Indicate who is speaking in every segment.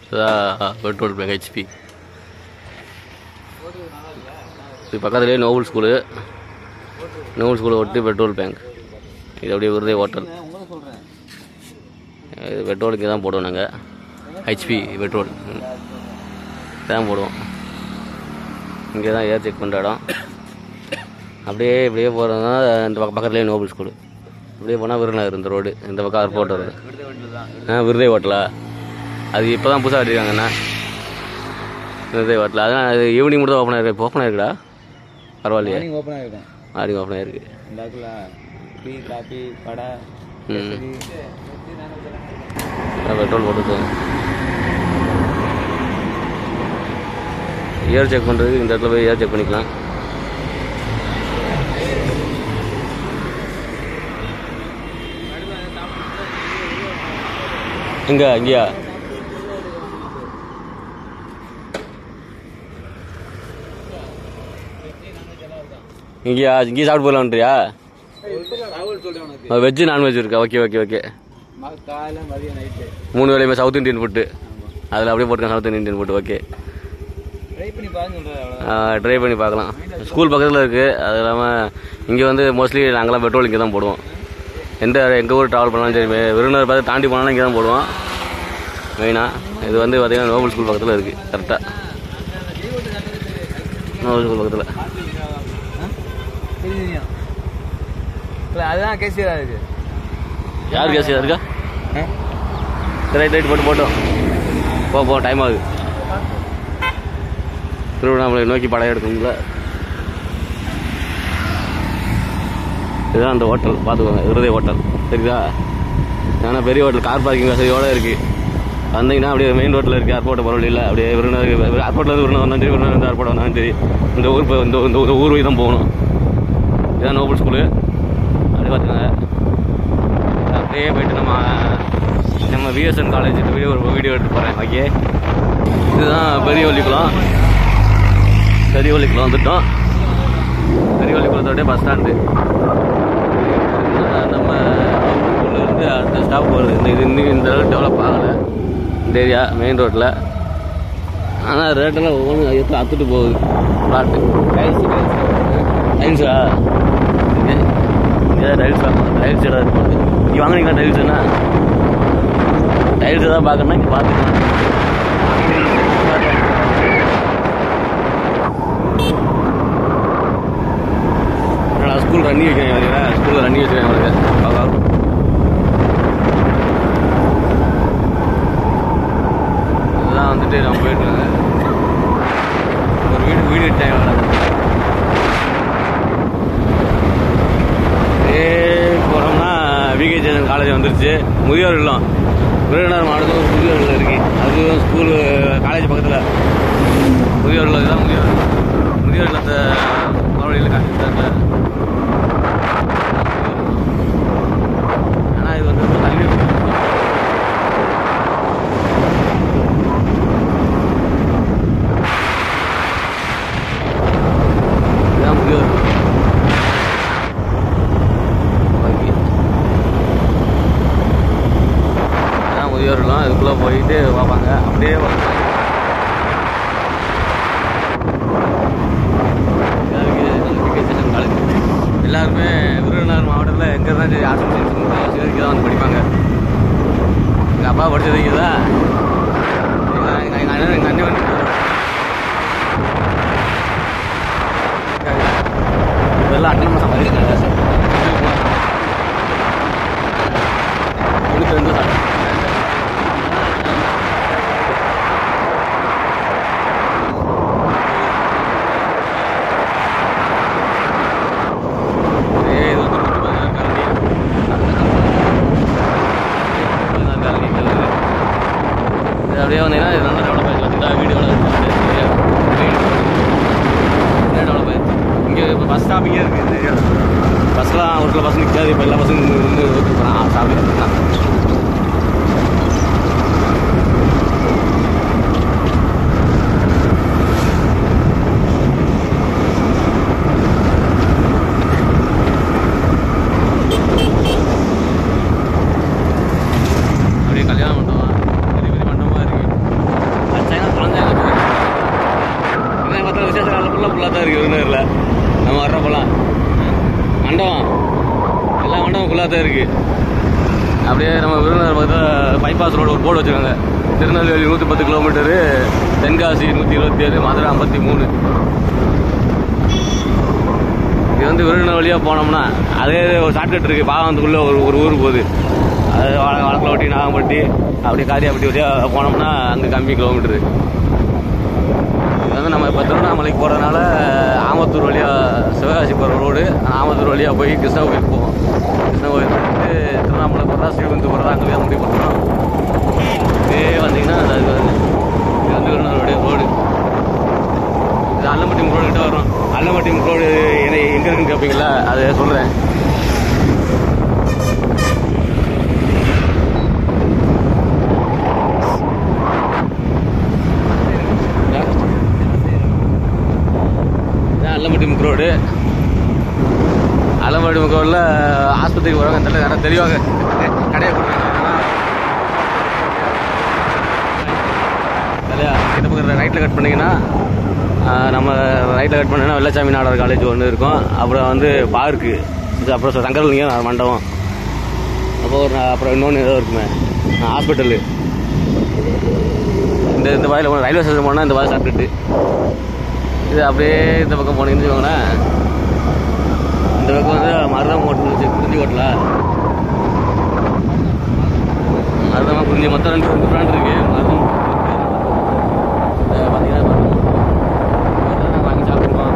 Speaker 1: இதான் petrol bank HP இது பக்கத்துலேயே நோபல் ஸ்கூலு நோபல் ஸ்கூலை ஒட்டி பெட்ரோல் பேங்க் இது அப்படியே விருதே ஹோட்டல்
Speaker 2: உங்களை சொல்கிறேன்
Speaker 1: இது பெட்ரோல் இங்கே தான் போடுவோம் நாங்கள் ஹெச்பி பெட்ரோல் ம். தான் போடுவோம் இங்கே தான் ஏர் செக் பண்ணுற இடம் அப்படியே இப்படியே போகிறதுனா இந்த பக்கம் பக்கத்துலேயே நோபல் ஸ்கூலு இப்படியே போனால் விருநகர் இந்த ரோடு இந்த பக்கம் ஏர்போர்ட் வருது
Speaker 2: விடுத வீட்டில் தான்
Speaker 1: ஆ விருதை ஹோட்டலா அது இப்போ தான் புதுசாக கட்டிருக்காங்கண்ணா விருதை ஹோட்டல் அதான் அது ஈவினிங் மட்டும் தான் ஓப்பன் ஆயிருக்கு ஓப்பன் ஆயிருக்குடா பரவாயில்லையே
Speaker 2: மார்னிங் ஓப்பனாக இருக்கும்
Speaker 1: மார்னிங் ஓப்பன் ஆயிருக்கு
Speaker 2: இந்த இடத்துல டீ காபி கடை
Speaker 1: ம்
Speaker 2: கேசரி.
Speaker 1: பெட்ரோல் போட்டு ஏர் செக் பண்ணுறதுக்கு இந்த இடத்துல போய் ஏர் செக் பண்ணிக்கலாம் எங்க இங்கேயா இங்கேயா இங்கேயே சாப்பிட்டு போகலான்றியா
Speaker 2: தகவல் சொல்கிறேன் உனக்கு
Speaker 1: வெஜ்ஜு நான்வெஜ் இருக்கா ஓகே ஓகே ஓகே
Speaker 2: ம- காலைல மதியம் நைட்டு
Speaker 1: மூணு வேலையுமே சவுத் இந்தியன் ஃபுட்டு அதில் அப்படியே போட்டுருக்கேன் South Indian food okay
Speaker 2: try பண்ணி பாருங்க சொல்கிறேன் அவ்வளோ
Speaker 1: ட்ரை பண்ணி பார்க்கலாம் ஸ்கூல் பக்கத்தில் இருக்குது அது இல்லாமல் இங்கே வந்து மோஸ்ட்லி நாங்களாம் பெட்ரோல் இங்கே தான் போடுவோம் எந்த எங்கள் ஊர் ட்ராவல் பண்ணாலும் சரி வே- விருதுநகர் பார்த்து தாண்டி போனாலும் இங்கே தான் போடுவோம் மெயினாக இது வந்து பார்த்திங்கன்னா நோபல் ஸ்கூல் பக்கத்தில் இருக்குது கரெக்டாக நோபல் ஸ்கூல் பக்கத்தில்
Speaker 2: தெரியும் இல்லை அதுதான் கேசியரா இருக்கு
Speaker 1: யார் கேஸ் இருக்கா ரைட் ரைட் போட்டு போட்டோம் போ போ டைம் ஆகுது திருவண்ணாமலை நோக்கி படம் எடுக்கணும்ல இதுதான் அந்த ஹோட்டல் பார்த்துக்கோங்க விருதை ஹோட்டல் சரிதா ஏன்னா பெரிய ஹோட்டல் கார் பார்க்கிங் வசதியோட இருக்கு வந்தீங்கன்னா அப்படியே மெயின் ரோட்டில் இருக்கு ஏர்போர்ட் போகிற வழியில் அப்படியே விருதுநகர் ஏர்போர்ட்டில் இருந்து விருதுநகர் வந்தாலும் சரி விருதுநகர் இருந்து ஏர்போர்ட் வந்தாலும் சரி இந்த ஊர் போ- இந்த இந்த இந்த ஊர் வழி தான் போகணும் இதுதான் நோபல் ஸ்கூலு அப்படியே பார்த்துக்கோங்க அப்படியே போயிட்டு நம்ம நம்ம விஎஸ்என் காலேஜ் வீடியோ ஒரு வீடியோ எடுத்து போகிறேன் ஓகே இதுதான் பெரியவள்ளிக்குளம் பெரியவள்ளிக்குளம் வந்துட்டோம் பெரியவள்ளிக்குளத்தோடைய பஸ் ஸ்டாண்டு நம்ம இருந்து அடுத்த ஸ்டாப் போகிறது இந்த இது இன்னும் இந்த அளவுக்கு டெவலப் ஆகலை இந்த ஏரியா மெயின் ரோட்டில் ஆனால் ரேட்டெல்லாம் ஒவ்வொன்றும் எத்தனை அத்துட்டு போகுது பிளாட்டு
Speaker 2: டைல்ஸ்
Speaker 1: டைல்ஸா இங்கே டைல்ஸ் பார்க்கணும் டைல்ஸ் இடம் இருக்கு இங்கே வாங்கினீங்களா டைல்ஸ் என்ன டைல்ஸ் எதாவது பார்க்கணும்னா இங்கே பார்த்துக்கலாம் என்னடா ஸ்கூல் ரன்னி வைக்கிறேன் ஸ்கூலில் ரன்னி வச்சுருக்கேன் அவங்களுக்கு பார்க்கலாம் இதுதான் வந்துட்டு நான் போயிட்டு இருக்கேன் ஒரு வீடு வீடு டைம் இதே போனோம்னா விகே சேதன் காலேஜ் வந்துருச்சு முதியோர் இல்லம் விருதுநகர் மாவட்டத்தில் ஒரு முதியோர் இல்லம் இருக்கு அது ஸ்கூலு காலேஜ் பக்கத்தில் முதியோர் இல்லம் இதுதான் முதியோர் இல்லம். முதியோர் இல்லத்தை மறுபடியில் காட்டிட்டு ஆனால் இது வந்து ரொம்ப தள்ளி இருக்கு. இதுதான் முதியோர் இல்லம். ஓகே அதான் முதியோர்லாம் இதுக்குள்ளே போயிட்டு பார்ப்பாங்க அப்படியே வருவாங்க. education college. எல்லாருமே விருதுநகர் மாவட்டத்தில் எங்கே இருந்தாலும் சரி ஆசிரியர் சிவரிக்கு தான் வந்து படிப்பாங்க எங்கள் அப்பா படிச்சது இங்கே தான் எங்கள் எங்கள் அண்ணன் எங்கள் அண்ணன் வந்து இதெல்லாம் அட்டனமாக சம்பாதிக்கிறாங்க தொண்ணூற்றி ரெண்டு தான் ஏய், இது வந்து நூற்றி பதினாறு காலனி. பதினாறு காலனி இந்த இது. இது அப்படியே வந்தீங்கன்னா இது நல்லா டெவலப் ஆயிடுச்சு பார்த்தீங்களா வீடு டெவலப் ஆயிடுச்சு இங்கே இப்போ பஸ் ஸ்டாப் இங்கே இருக்குது இந்த ஏரியாவில் பஸ்லாம் ஒரு சில பஸ் நிற்காது இப்போ எல்லா பஸ்ஸும் நின்று நின்று போகிறான் ஸ்டாப் அப்படியே கல்யாண மண்டபம் பெரிய பெரிய மண்டபமாக இருக்குது போர்டு ஒரு போர்டு வச்சுருக்காங்க திருநெல்வேலி நூற்றி பத்து கிலோமீட்டரு தென்காசி நூற்றி இருபத்தி ஏழு மதுரை ஐம்பத்தி மூணு இது வந்து விருதுநகர் வழியாக போனோம்னா அதே ஒரு ஷார்ட்கட் இருக்குது பாகத்துக்குள்ளே ஒரு ஒரு ஊர் போகுது அது வள வளக்கலவட்டி நாகம்பட்டி அப்படியே காரியாப்பட்டி வழியாக போனோம்னா அங்கே கம்மி கிலோமீட்டரு இது வந்து நம்ம இப்போ திருவண்ணாமலைக்கு போகிறதுனால ஆமத்தூர் வழியாக சிவகாசி போகிற ரோடு ஆமத்தூர் வழியாக போய் கிருஷ்ண கோயில் போவோம் கிருஷ்ண கோயில் போயிட்டு திருவண்ணாமலை போகிறதா ஸ்ரீவிந்து போகிறதா அங்கே போய் முடிவு பண்ணுறோம் இதே வந்தீங்கன்னா அது வந்து இது வந்து விருதுநகருடைய ரோடு இது அல்லம்பட்டி ரோடு கிட்ட வரும் அல்லம்பட்டி ரோடு எங்க இருக்குன்னு கேட்பீங்களா அதை சொல்கிறேன் அல்லம்பட்டி முக்கு ரோடு அல்லம்பட்டி முக்கு ரோடில் ஆஸ்பத்திரிக்கு போகிறவங்க இந்த நிறைய தெளிவாக கடையை போட்டுருக்காங்க இல்லையா இந்த பக்கம் ரைட்டில் கட் பண்ணீங்கன்னா ஆஹ், நம்ம ரைட்டில் கட் பண்ணீங்கன்னா வெள்ளச்சாமி நாடார் காலேஜ் ஒன்று இருக்கும் அப்புறம் வந்து பார்க்கு இது அப்புறம் சங்கரலிங்கம் மண்டபம் அப்புறம் ஒரு அப்புறம் இன்னொன்று ஏதோ இருக்குமே ஹாஸ்பிட்டலு இந்த இந்த வாயில் ரயில்வே ஸ்டேஷன் போனால் இந்த வாயில் சாப்பிட்டுட்டு இது அப்படியே இந்த பக்கம் போனீங்கன்னு வச்சுக்கோங்களேன் இந்த பக்கம் வந்து மருதம் ஹோட்டல் வச்சு குறிஞ்சி ஹோட்டலா மருதமாக குறிஞ்சி மொத்தம் ரெண்டு ரெண்டு பிராண்ட் இருக்கு மருதம் இதை பார்த்தீங்கன்னா மருதம் hotel நாங்க வாங்கி சாப்பிட்டுருக்கோம்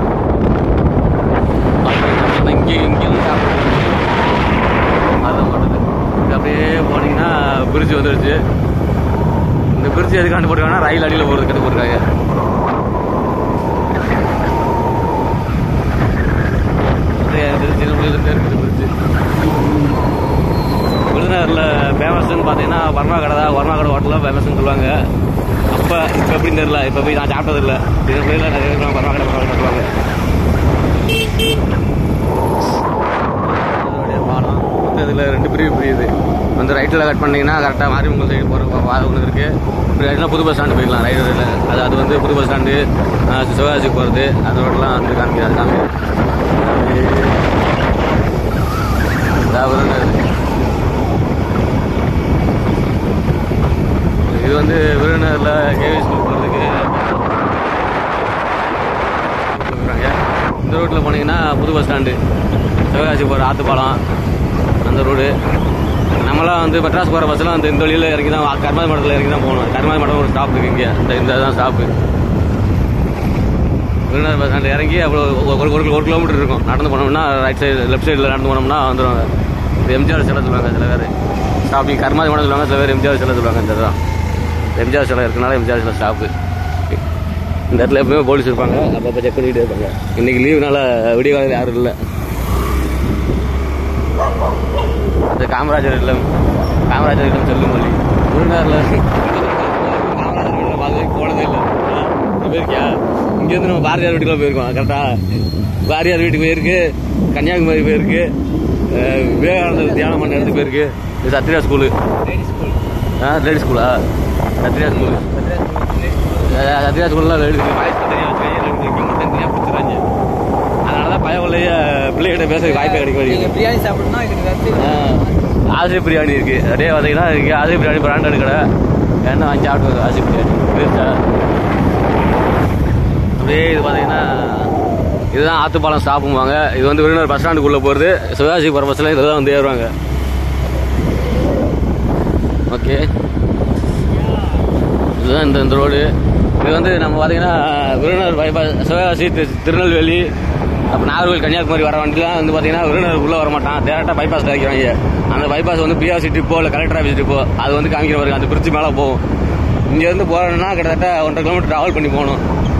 Speaker 1: பாக்கி இங்கே இங்கே வந்து சாப்பிட்டுருக்கோம் மருதம் ஹோட்டல் இது அப்படியே போனீங்கன்னா பிரிட்ஜ் வந்துருச்சு இந்த பிரிட்ஜ் எதுக்காண்டு போட்டுருக்காங்கன்னா ரயில் அடியில் போகிறது கட்டு போட்டிருக்காங்க விருதுநகரில் ஃபேமஸ்ன்னு பார்த்தீங்கன்னா வர்மா கடை தான் வர்மா கடை ஹோட்டலில் ஃபேமஸ்ன்னு சொல்லுவாங்க அப்போ இப்போ எப்படின்னு தெரியல இப்போ போய் நான் சாப்பிட்டது இல்லை இது போய் நிறைய பேர் வர்மா கடை வர்மா கடை சொல்லுவாங்க இதனுடைய பாலம் இதில் ரெண்டு பிரிவு பிரியுது வந்து ரைட்டில் கட் பண்ணீங்கன்னா கரெக்டாக மாரியம்மன் சைடு போகிற பாதை ஒன்று இருக்குது இப்படி ரைட்டில் புது பஸ் ஸ்டாண்டு போயிடலாம் ரைட்டில் அது அது வந்து புது பஸ் ஸ்டாண்டு சிவகாசிக்கு போகிறது அந்த ரோடெலாம் வந்து காமிக்கிறது காமி இது வந்து விருதுநகரில் கேவி ஸ்கூல் போகிறதுக்கு சொல்றாங்க. இந்த ரோட்டில் போனீங்கன்னா புது பஸ் ஸ்டாண்டு சிவகாசி போகிற ஆத்துப்பாலம் அந்த ரோடு நம்மளாம் வந்து மெட்ராஸ் போகிற பஸ்ஸெலாம் அந்த இந்த வழியில் இறங்கி தான் கர்மாதி மடத்தில் இறங்கி தான் போகணும் கர்மாதி மடம் ஒரு ஸ்டாப் இருக்குது இங்கே இந்த இந்த தான் ஸ்டாப்பு விருதுநகர் பஸ் ஸ்டாண்ட் இறங்கி அப்புறம் ஒரு ஒரு ஒரு ஒரு கிலோமீட்டர் இருக்கும் நடந்து போனோம்னா ரைட் சைடு லெஃப்ட் சைடில் நடந்து போனோம்னா வந்துடுவாங்க இது எம்ஜிஆர் சிலை சொல்லுவாங்க சில பேர் ஸ்டாப்பிங் கர்மாதி மடம் சொல்லுவாங்க சில பேர் எம்ஜிஆர் சிலை சொல்லுவாங்க இந்த தான் எம்ஜிஆர் சிலை இருக்கனால எம்ஜிஆர் சிலை ஸ்டாப்பு இந்த இடத்துல எப்பவுமே போலீஸ் இருப்பாங்க அப்பப்போ செக் பண்ணிக்கிட்டே இருப்பாங்க இன்னைக்கு லீவுனால விடிய காலையில் யாரும் இல்லை இந்த காமராஜர் இல்லம் காமராஜர் இல்லம் செல்லும் மொழி விருதுநகரில் காமராஜர் இல்லம் பார்த்து போனதே இல்லை போயிருக்கியா இங்கேருந்து நம்ம பாரதியார் வீட்டுக்குள்ள போயிருக்கோம் கரெக்டாக பாரதியார் வீட்டுக்கு போயிருக்கு கன்னியாகுமரி போயிருக்கு அஹ் விவேகானந்தர் தியானம் பண்ண இடத்துக்கு போயிருக்கு இது சத்ரியா ஸ்கூலு ஆ லேடி ஸ்கூலா சத்ரியா ஸ்கூலு சத்ரியா ஸ்கூல்லாம் லேடி வாய்ஸ் தனியாக வச்சு இங்கே மட்டும் தனியாக பிடிச்சிடுறாங்க அதனால தான் பய பிள்ளைய பிள்ளைகிட்ட பேச வாய்ப்பே கிடைக்க
Speaker 2: நீங்க
Speaker 1: மாட்டேங்குது
Speaker 2: பிரியாணி சாப்பிடணும்னா இதுக்கு வந்து
Speaker 1: ஆசிரிய பிரியாணி இருக்கு அப்படியே பார்த்தீங்கன்னா இங்கே ஆசிரிய பிரியாணி பிராண்டட் கடை என்ன வாங்கி சாப்பிட்டு ஆசிரிய பிரியாணி வேஸ்டா அப்படியே இது பார்த்தீங்கன்னா இதுதான் ஆத்துப்பாலம் ஸ்டாப்புவாங்க இது வந்து விருதுநகர் பஸ் ஸ்டாண்டுக்குள்ளே போகிறது சிவகாசி போகிற பஸ்ஸில் இதில் தான் வந்து ஏறுவாங்க ஓகே இதுதான் இந்த இந்த ரோடு இது வந்து நம்ம பார்த்தீங்கன்னா விருதுநகர் பைபாஸ் சிவகாசி தி- திருநெல்வேலி அப்போ நாகர்கோவில் கன்னியாகுமரி வர வண்டிலாம் வந்து பார்த்தீங்கன்னா விருதுநகர் உள்ளே வர மாட்டான் டேரெக்டாக பைபாஸ் இறக்கிறாங்க அந்த பைபாஸ் வந்து பிஆர்சி டிப்போ இல்லை கலெக்டர் ஆஃபீஸ் டிப்போ அது வந்து காமிக்கிற பாருங்க அந்த பிரிட்ஜ் மேலே போகும் இங்கேருந்து போகிறோன்னா கிட்டத்தட்ட ஒன்றரை கிலோமீட்டர் ட்ராவல் பண்ணி போகணும்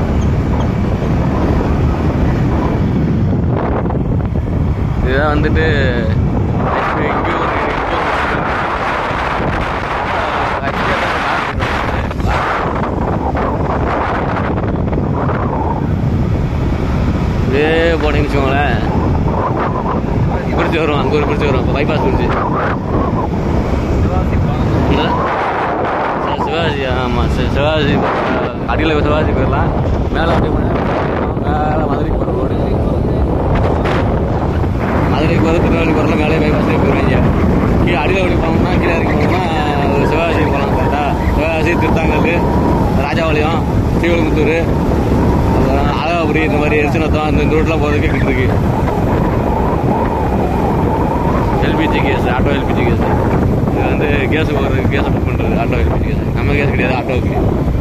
Speaker 1: இதுதான் வந்துட்டு actually இங்க ஒரு இங்க ஒரு actually இதே போனீங்கன்னு வச்சுக்கோங்களேன் பிரிட்ஜ் வரும் அங்கே ஒரு பிரிட்ஜ் வரும் இப்போ பைபாஸ் பிரிட்ஜ் சிவாஜி ஆமாம் சிவாஜி அடியில் சிவாஜி போயிடலாம் மேலே அப்படி போனா மேலே மதுரைக்கு போகிற ரோடு மதுரைக்கு போகிறது திருநெல்வேலி போகிறதுல மேலே பைபாஸ்லேயே போயிடுவாங்க கீழே அடியில் அப்படி போனோம்னா கீழே இறக்கி போனோம்னா சிவாஜி போகலாம் திருத்தாங்கல் ராஜாபாளையம் ஸ்ரீவில்லிபுத்தூர் அப்புறம் அழகாபுரி இந்த மாதிரி எரிச்சனத்தம் இந்த இந்த ரூட்லாம் போகிறதுக்கு கிட்ட இருக்கு LPG gas auto LPG gas இது வந்து கேஸ் போகிறது கேஸை புக் பண்ணுறது ஆட்டோ எல்பிஜி கேஸ் நம்ம கேஸ் கிடையாது ஆட்டோவுக்கு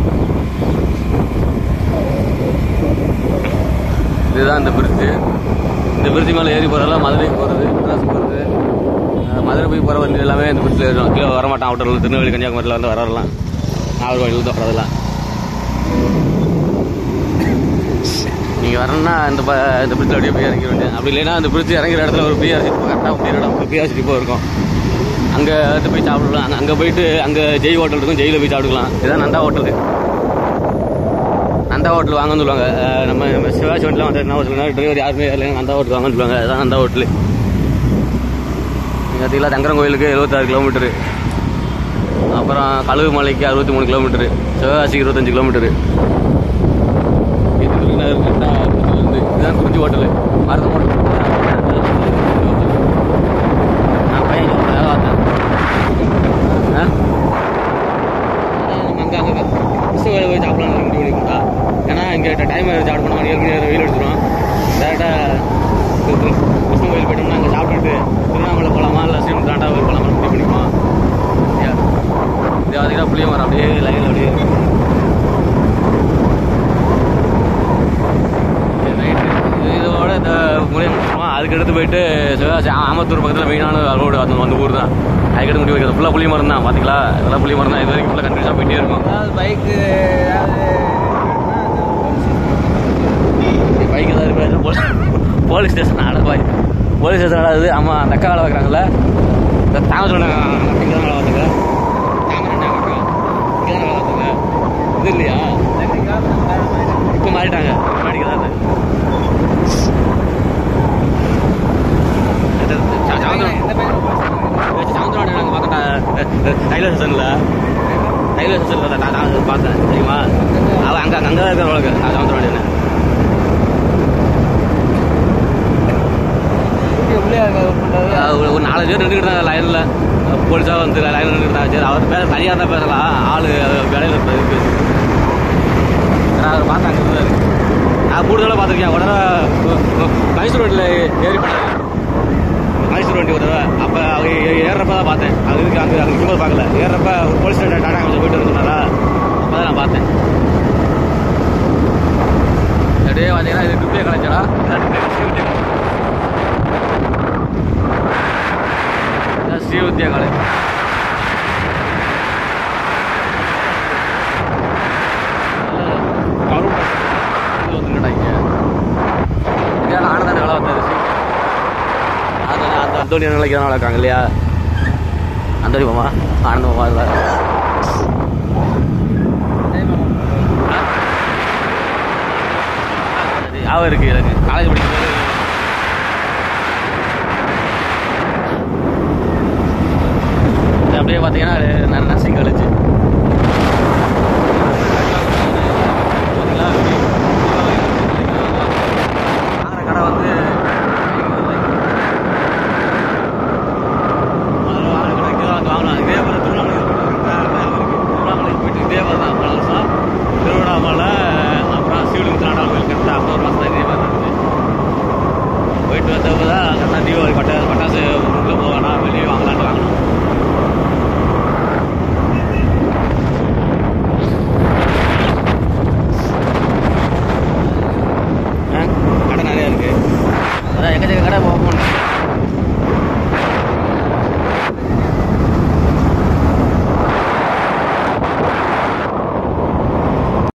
Speaker 1: இதுதான் இந்த பிரிட்ஜு இந்த பிரிட்ஜு மேலே ஏறி போகிறதெல்லாம் மதுரைக்கு போகிறது மெட்ராஸ் போகிறது மதுரை போய் போகிற வண்டி எல்லாமே இந்த பிரிட்ஜில் ஏறணும் கீழே வரமாட்டான் அவுட்டரில் திருநெல்வேலி கன்னியாகுமரியில் வந்து வரலாம் நாகர்கோவில் தான் வரதெல்லாம் நீங்கள் வரணும்னா இந்த ப இந்த பிரிட்ஜில் அப்படியே போய் இறங்கிட வேண்டியது அப்படி இல்லைன்னா அந்த பிரிட்ஜ் இறங்குற இடத்துல ஒரு பிஆர்சி கரெக்டாக முடியிற இடம் பிஆர்சி டிப்போ இருக்கும் அங்கே வந்து போய் சாப்பிடலாம் அங்கே அங்கே போயிட்டு அங்கே ஜெய் ஹோட்டல் இருக்கும் ஜெயிலில் போய் சாப்பிட்டுக்கலாம் இதுதான் நந்தா ஹோட்டலு நந்தா ஹோட்டல் வாங்கன்னு சொல்லுவாங்க அஹ் நம்ம நம்ம சிவாஜி ஹோட்டலில் வந்து என்ன சொல்லுவாங்க டிரைவர் யாருமே இல்லைங்க நந்தா ஹோட்டல் வாங்கன்னு சொல்லுவாங்க அதுதான் நந்தா ஹோட்டலு இங்கே பார்த்தீங்களா தங்கரம் கோயிலுக்கு எழுபத்தாறு கிலோமீட்டரு அப்புறம் கழுகு மலைக்கு அறுபத்தி மூணு கிலோமீட்டரு சிவகாசிக்கு இருபத்தஞ்சு கிலோமீட்டரு இது விருதுநகர் கரெக்டாக இருந்து இதுதான் குறிஞ்சி ஹோட்டலு மருத ஹோட்டல் நான் பையன் சொல்கிறேன் பார்த்தேன் ஆ நம்ம அங்கே அங்கே ஃபஸ்ட்டு போய் சாப்பிடலாம் முடிவு பண்ணிக்கோண்டா ஏன்னா இங்கே டைம் சாப்பிட போனால் ஏழு மணி நேரம் வெயில் எடுத்துரும் டேரெக்டாக கிருஷ்ண கோயில் போயிட்டோம்னா அங்கே சாப்பிட்டுட்டு திருவண்ணாமலை போகலாமா இல்லை ஸ்ரீமன் தாண்டா கோயில் போகலாமா முடிவு பண்ணிக்குவோம் சரியா இது பார்த்தீங்கன்னா புளிய மரம் அப்படியே லைனில் அப்படியே சரி, right. இது- இதோட இந்த முறையை முடிச்சிருவோம் அதுக்கு எடுத்து போயிட்டு சிவகாசி ஆ- ஆமத்தூர் பக்கத்தில் மெயினான ரோடு அந்த அந்த ஊர் தான் அதுக்கடுத்து முடிவு வைக்கிறது ஃபுல்லாக புளிய மரம் தான் பார்த்தீங்களா இதெல்லாம் புளிய மரம் தான் இது வரைக்கும் ஃபுல்லாக கண்டினியூஸாக போயிட்டே இருக்கும்
Speaker 2: அதாவது பைக்கு
Speaker 1: பைக்கு தான் இருப்பாரு போலீஸ் ஸ்டேஷன் ஆட பாய் போலீஸ் ஸ்டேஷன் ஆடாது ஆமாம் அந்த அக்கா வேலை வைக்கிறாங்கல்ல இந்த தாமரை இங்கே தான் வேலை பார்த்துங்க தாமரை அக்கா இங்கே தான் வேலை பார்த்துங்க இது இல்லையா இப்போ மாறிட்டாங்க மாடிக்கு தான் இது. இது சா- சாயந்தரம் சாயந்தரம் நாங்கள் பார்த்தோம் ரயில்வே ஸ்டேஷனில் ரயில்வே ஸ்டேஷனில் நான் நான் பார்த்தேன் தெரியுமா அவன் அங்கே அங்கே தான் இருக்கிற உலக சாயந்தரம்
Speaker 2: உள்ளே பண்ணுறது
Speaker 1: அஹ் ஒரு ஒரு நாலு பேர் நின்றுக்கிட்டு இருந்தாங்க லைனில் போலீஸாக வந்து லைனில் நின்றுக்கிட்டாங்க சரி அவர் பேச தனியாக தான் பேசலாம் ஆள் வேலையில் இருக்கு அவர் பார்த்தாங்க இருந்தாரு. நான் கூடுதலாக பார்த்துருக்கேன் ஒரு தடவை மைசூர் ரோட்டில் ஏறி பண்ணேன் மைசூர் வண்டி ஒரு தடவை அப்போ அவங்க ஏறுறப்ப தான் பார்த்தேன் அது இருக்கு அங்கே அங்கே நிற்கும்போது பார்க்கல ஏறுறப்ப ஒரு போலீஸ் ஸ்டேஷன் டாடா கொஞ்சம் போயிட்டு இருந்தாரா அப்போ தான் நான் பார்த்தேன் அப்படியே பார்த்தீங்கன்னா இது ட்ரிப்ளே கலைச்சடா ஸ்ரீவித்யா காலேஜ் கரூர் இது வந்துருக்கடா இங்கே இங்கே ஆனதான வேலை வந்தது அந்த அந்த அந்தோனி நிலைக்கு தான் இருக்காங்க இல்லையா அந்தோனி மாமா ஆனந்த மாமா இல்லை